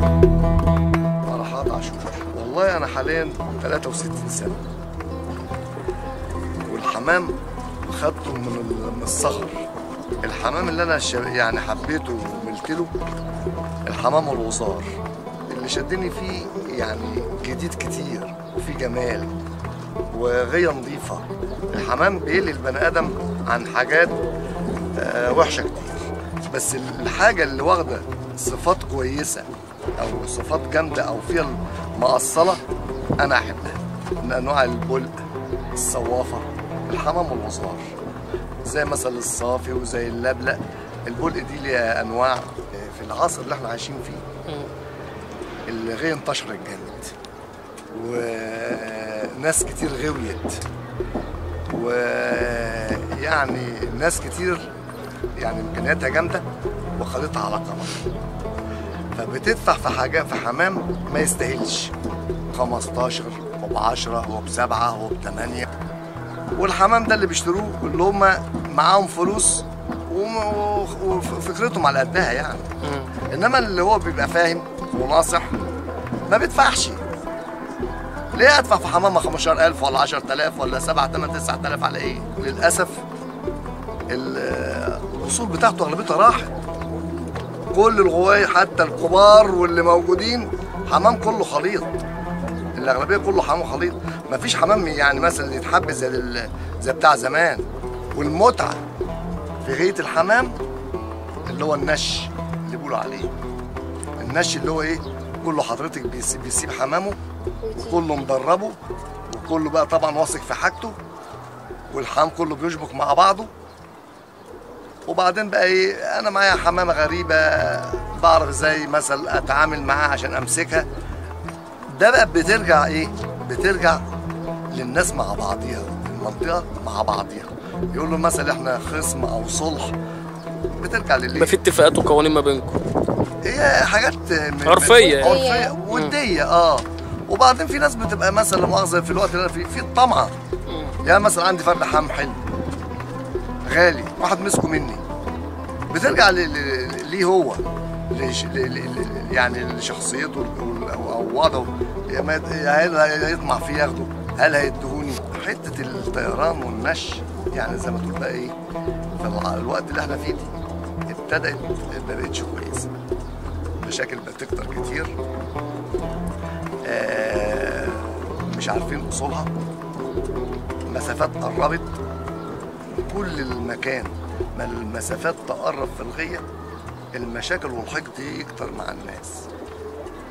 فرحات عاشور والله انا حاليا 63 سنه والحمام خدته من ال- من الصغر الحمام اللي انا ش- يعني حبيته وملت له الحمام الوزار اللي شدني فيه يعني جديد كتير وفي جمال وغية نظيفة الحمام بيقلي البني آدم عن حاجات آه، وحشة كتير بس الحاجة اللي واخدة صفات كويسة أو صفات جامدة أو فيها مقصلة أنا أحبها من أنواع البلق الصوافة الحمام والوزار زي مثلا الصافي وزي اللبلق البلق دي ليها أنواع آه، في العصر اللي احنا عايشين فيه الغي انتشرت جامد وناس كتير غويت ويعني ناس كتير يعني امكانياتها جامده وخدتها على قمر فبتدفع في حاجه في حمام ما يستاهلش 15 وب 10 وب 7 وب 8 والحمام ده اللي بيشتروه اللي هم معاهم فلوس وم- و- وفكرتهم على قدها يعني انما اللي هو بيبقى فاهم وناصح ما بيدفعش ليه ادفع في حمامه 15000 ولا 10000 ولا 7 8 9000 على ايه؟ للاسف ال- الاصول بتاعته اغلبيتها راحت كل الغوايه حتى الكبار واللي موجودين حمام كله خليط الاغلبيه كله حمام خليط مفيش حمام يعني مثلا يتحب زي ال- زي بتاع زمان والمتعه في غايه الحمام اللي هو النش اللي بيقولوا عليه النش اللي هو ايه كله حضرتك بيسيب, بيسيب حمامه وكله مدربه وكله بقى طبعا واثق في حاجته والحمام كله بيشبك مع بعضه وبعدين بقى ايه انا معايا حمامه غريبه بعرف ازاي مثلا اتعامل معاها عشان امسكها ده بقى بترجع ايه بترجع للناس مع بعضيها المنطقه مع بعضيها يقول له مثلا احنا خصم او صلح بترجع للي يبقى في اتفاقات وقوانين ما بينكم هي حاجات من- عرفية يعني. عرفيه وديه اه وبعدين في ناس بتبقى مثلا مؤاخذه في الوقت اللي انا فيه في الطمعه يعني مثلا عندي فرد حام حلو غالي واحد مسكه مني بترجع ل- ل- ليه هو لش- ل- ل- ل- يعني لشخصيته وال- او أو وضعه يا ما يت- هل هيطمع فيه ياخده هل هيدهوني حته الطيران والنش يعني زي ما تقول بقى ايه في الع- الوقت اللي احنا فيه دي ابتدت ما بقتش كويسه مشاكل بتكتر كتير آه مش عارفين اصولها مسافات قربت كل المكان ما المسافات تقرب في الغيه المشاكل والحقد يكتر مع الناس